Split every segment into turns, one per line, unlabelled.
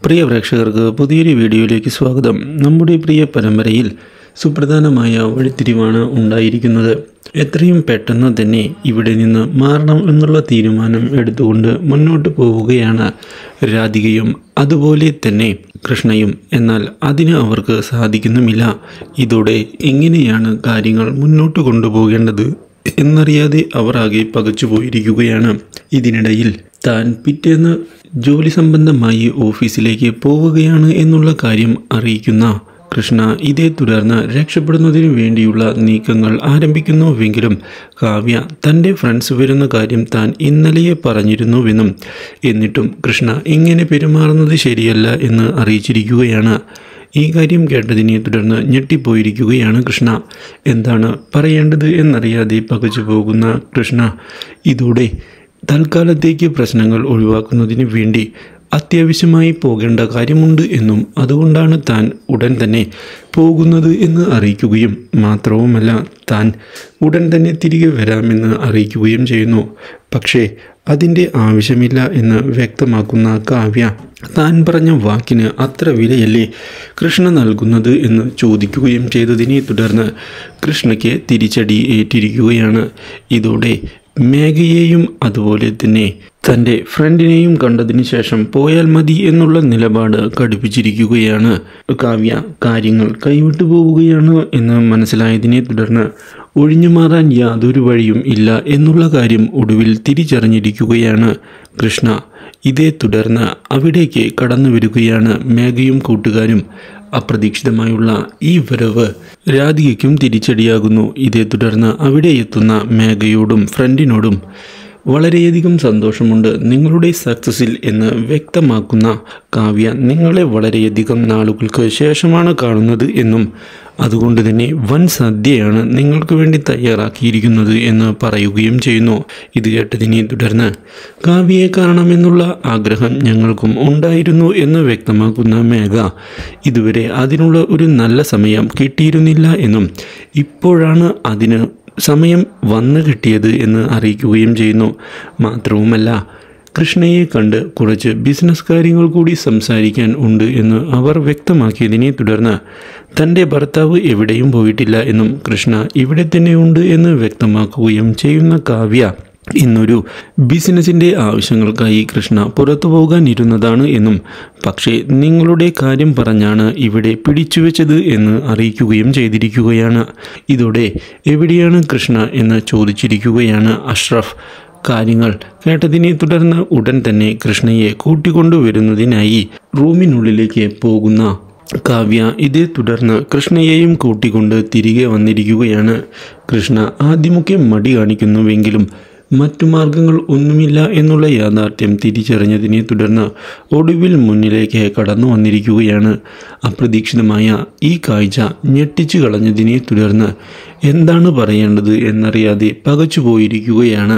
പ്രിയ പ്രേക്ഷകർക്ക് പുതിയൊരു വീഡിയോയിലേക്ക് സ്വാഗതം നമ്മുടെ പ്രിയ പരമ്പരയിൽ സുപ്രധാനമായ വഴിത്തിരിവാണ് ഉണ്ടായിരിക്കുന്നത് എത്രയും പെട്ടെന്ന് തന്നെ ഇവിടെ നിന്ന് മാറണം എന്നുള്ള തീരുമാനം എടുത്തുകൊണ്ട് മുന്നോട്ട് പോവുകയാണ് രാധികയും അതുപോലെ തന്നെ കൃഷ്ണയും എന്നാൽ അതിന് അവർക്ക് സാധിക്കുന്നുമില്ല ഇതോടെ എങ്ങനെയാണ് കാര്യങ്ങൾ മുന്നോട്ട് കൊണ്ടുപോകേണ്ടത് എന്നറിയാതെ അവർ ആകെ പകച്ചു പോയിരിക്കുകയാണ് ഇതിനിടയിൽ താൻ പിറ്റേന്ന് ജോലി സംബന്ധമായി ഓഫീസിലേക്ക് പോവുകയാണ് എന്നുള്ള കാര്യം അറിയിക്കുന്ന കൃഷ്ണ ഇതേ തുടർന്ന് രക്ഷപ്പെടുന്നതിനു വേണ്ടിയുള്ള നീക്കങ്ങൾ ആരംഭിക്കുന്നുവെങ്കിലും കാവ്യ തൻ്റെ ഫ്രണ്ട്സ് വരുന്ന കാര്യം താൻ ഇന്നലെയെ പറഞ്ഞിരുന്നുവെന്നും എന്നിട്ടും കൃഷ്ണ ഇങ്ങനെ പെരുമാറുന്നത് ശരിയല്ല എന്ന് അറിയിച്ചിരിക്കുകയാണ് ഈ കാര്യം കേട്ടതിനെ തുടർന്ന് ഞെട്ടിപ്പോയിരിക്കുകയാണ് കൃഷ്ണ എന്താണ് പറയേണ്ടത് എന്നറിയാതെ പകച്ചു പോകുന്ന കൃഷ്ണ ഇതോടെ തൽക്കാലത്തേക്ക് പ്രശ്നങ്ങൾ ഒഴിവാക്കുന്നതിന് വേണ്ടി അത്യാവശ്യമായി പോകേണ്ട കാര്യമുണ്ട് എന്നും അതുകൊണ്ടാണ് താൻ ഉടൻ തന്നെ പോകുന്നത് എന്ന് അറിയിക്കുകയും മാത്രവുമല്ല താൻ ഉടൻ തന്നെ തിരികെ വരാമെന്ന് അറിയിക്കുകയും ചെയ്യുന്നു പക്ഷേ അതിൻ്റെ ആവശ്യമില്ല എന്ന് വ്യക്തമാക്കുന്ന കാവ്യ താൻ പറഞ്ഞ വാക്കിന് അത്ര വിലയല്ലേ കൃഷ്ണ നൽകുന്നത് എന്ന് ചോദിക്കുകയും ചെയ്തതിനെ തുടർന്ന് കൃഷ്ണയ്ക്ക് തിരിച്ചടി ഏറ്റിരിക്കുകയാണ് ഇതോടെ മേഘയെയും അതുപോലെ തന്നെ തൻ്റെ ഫ്രണ്ടിനെയും കണ്ടതിന് ശേഷം പോയാൽ മതി എന്നുള്ള നിലപാട് കടുപ്പിച്ചിരിക്കുകയാണ് കാവ്യ കാര്യങ്ങൾ കൈവിട്ടു പോവുകയാണ് എന്ന് മനസ്സിലായതിനെ തുടർന്ന് ഒഴിഞ്ഞു മാറാൻ യാതൊരു വഴിയും ഇല്ല എന്നുള്ള കാര്യം ഒടുവിൽ തിരിച്ചറിഞ്ഞിരിക്കുകയാണ് കൃഷ്ണ ഇതേ തുടർന്ന് അവിടേക്ക് കടന്നു വരികയാണ് മേഘയും കൂട്ടുകാരും അപ്രതീക്ഷിതമായുള്ള ഈ വരവ് രാധികയ്ക്കും തിരിച്ചടിയാകുന്നു ഇതേ തുടർന്ന് അവിടെ എത്തുന്ന മേഘയോടും ഫ്രണ്ടിനോടും വളരെയധികം സന്തോഷമുണ്ട് നിങ്ങളുടെ സക്സസിൽ എന്ന് വ്യക്തമാക്കുന്ന കാവ്യ നിങ്ങളെ വളരെയധികം നാളുകൾക്ക് ശേഷമാണ് കാണുന്നത് എന്നും അതുകൊണ്ട് തന്നെ വൻ സദ്യയാണ് നിങ്ങൾക്ക് വേണ്ടി തയ്യാറാക്കിയിരിക്കുന്നത് എന്ന് പറയുകയും ചെയ്യുന്നു ഇത് കേട്ടതിനെ തുടർന്ന് കാവ്യയെ കാണണമെന്നുള്ള ആഗ്രഹം ഞങ്ങൾക്കും ഉണ്ടായിരുന്നു എന്ന് വ്യക്തമാക്കുന്ന മേഘ ഇതുവരെ അതിനുള്ള ഒരു നല്ല സമയം കിട്ടിയിരുന്നില്ല എന്നും ഇപ്പോഴാണ് അതിന് സമയം വന്നു കിട്ടിയത് എന്ന് അറിയിക്കുകയും ചെയ്യുന്നു മാത്രവുമല്ല കൃഷ്ണയെ കണ്ട് കുറച്ച് ബിസിനസ് കാര്യങ്ങൾ കൂടി സംസാരിക്കാൻ ഉണ്ട് എന്ന് അവർ വ്യക്തമാക്കിയതിനെ തുടർന്ന് തൻ്റെ ഭർത്താവ് എവിടെയും പോയിട്ടില്ല എന്നും കൃഷ്ണ ഇവിടെ തന്നെയുണ്ട് എന്ന് വ്യക്തമാക്കുകയും ചെയ്യുന്ന കാവ്യ ഇന്നൊരു ബിസിനസിൻ്റെ ആവശ്യങ്ങൾക്കായി കൃഷ്ണ പുറത്തു പോകാൻ ഇരുന്നതാണ് എന്നും പക്ഷേ നിങ്ങളുടെ കാര്യം പറഞ്ഞാണ് ഇവിടെ പിടിച്ചുവെച്ചത് എന്ന് അറിയിക്കുകയും ചെയ്തിരിക്കുകയാണ് ഇതോടെ എവിടെയാണ് കൃഷ്ണ എന്ന് ചോദിച്ചിരിക്കുകയാണ് അഷ്റഫ് കാര്യങ്ങൾ കേട്ടതിനെ തുടർന്ന് ഉടൻ തന്നെ കൃഷ്ണയെ കൂട്ടിക്കൊണ്ടുവരുന്നതിനായി റൂമിനുള്ളിലേക്ക് പോകുന്ന കാവ്യ ഇതേ തുടർന്ന് കൃഷ്ണയെയും കൂട്ടിക്കൊണ്ട് തിരികെ വന്നിരിക്കുകയാണ് കൃഷ്ണ ആദ്യമൊക്കെ മടി കാണിക്കുന്നുവെങ്കിലും മറ്റു മാർഗങ്ങൾ ഒന്നുമില്ല എന്നുള്ള യാഥാർത്ഥ്യം തിരിച്ചറിഞ്ഞതിനെ തുടർന്ന് ഒടുവിൽ മുന്നിലേക്ക് കടന്നു വന്നിരിക്കുകയാണ് അപ്രതീക്ഷിതമായ ഈ കാഴ്ച ഞെട്ടിച്ചു കളഞ്ഞതിനെ തുടർന്ന് എന്താണ് പറയേണ്ടത് എന്നറിയാതെ പകച്ചു പോയിരിക്കുകയാണ്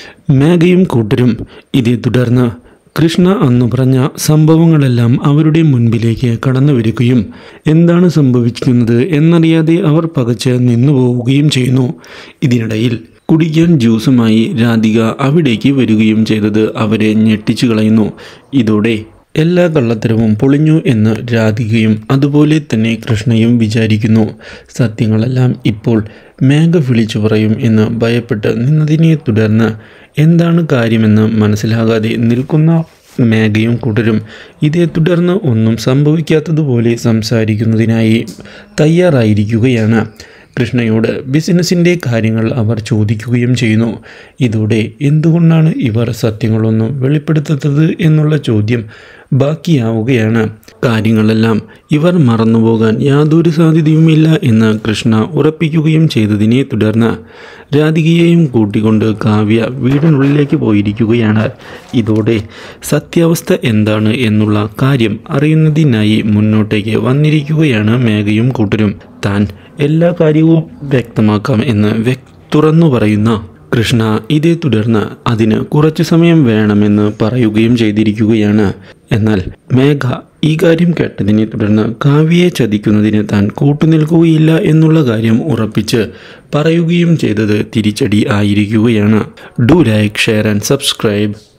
മേഘയും കൂട്ടരും ഇതേ തുടർന്ന് കൃഷ്ണ അന്നു പറഞ്ഞ സംഭവങ്ങളെല്ലാം അവരുടെ മുൻപിലേക്ക് കടന്നു വരികയും എന്താണ് സംഭവിക്കുന്നത് എന്നറിയാതെ അവർ പകച്ച് നിന്നു പോവുകയും ചെയ്യുന്നു ഇതിനിടയിൽ കുടിക്കാൻ ജ്യൂസുമായി രാധിക അവിടേക്ക് വരികയും ചെയ്തത് അവരെ ഞെട്ടിച്ചു കളയുന്നു ഇതോടെ എല്ലാ കള്ളത്തരവും പൊളിഞ്ഞു എന്ന് രാധികയും അതുപോലെ തന്നെ കൃഷ്ണയും വിചാരിക്കുന്നു സത്യങ്ങളെല്ലാം ഇപ്പോൾ മേഘ വിളിച്ചു പറയും എന്ന് ഭയപ്പെട്ട് നിന്നതിനെ തുടർന്ന് എന്താണ് കാര്യമെന്ന് മനസ്സിലാകാതെ നിൽക്കുന്ന മേഘയും കൂട്ടരും ഇതേ തുടർന്ന് ഒന്നും സംഭവിക്കാത്തതുപോലെ സംസാരിക്കുന്നതിനായി തയ്യാറായിരിക്കുകയാണ് കൃഷ്ണയോട് ബിസിനസ്സിൻ്റെ കാര്യങ്ങൾ അവർ ചോദിക്കുകയും ചെയ്യുന്നു ഇതോടെ എന്തുകൊണ്ടാണ് ഇവർ സത്യങ്ങളൊന്നും വെളിപ്പെടുത്താത്തത് എന്നുള്ള ചോദ്യം ബാക്കിയാവുകയാണ് കാര്യങ്ങളെല്ലാം ഇവർ മറന്നുപോകാൻ യാതൊരു സാധ്യതയുമില്ല എന്ന് കൃഷ്ണ ഉറപ്പിക്കുകയും ചെയ്തതിനെ തുടർന്ന് രാധികയെയും കൂട്ടിക്കൊണ്ട് കാവ്യ വീടിനുള്ളിലേക്ക് പോയിരിക്കുകയാണ് ഇതോടെ സത്യാവസ്ഥ എന്താണ് എന്നുള്ള കാര്യം അറിയുന്നതിനായി മുന്നോട്ടേക്ക് വന്നിരിക്കുകയാണ് മേഘയും കൂട്ടരും താൻ എല്ലാ കാര്യവും വ്യക്തമാക്കാം എന്ന് വ്യക് തുറന്നു പറയുന്ന കൃഷ്ണ ഇതേ തുടർന്ന് അതിന് കുറച്ചു സമയം വേണമെന്ന് പറയുകയും ചെയ്തിരിക്കുകയാണ് എന്നാൽ മേഘ ഈ കാര്യം കേട്ടതിനെ തുടർന്ന് കാവ്യയെ ചതിക്കുന്നതിന് താൻ കൂട്ടുനിൽക്കുകയില്ല എന്നുള്ള കാര്യം ഉറപ്പിച്ച് പറയുകയും ചെയ്തത് തിരിച്ചടി ആയിരിക്കുകയാണ് do like share and subscribe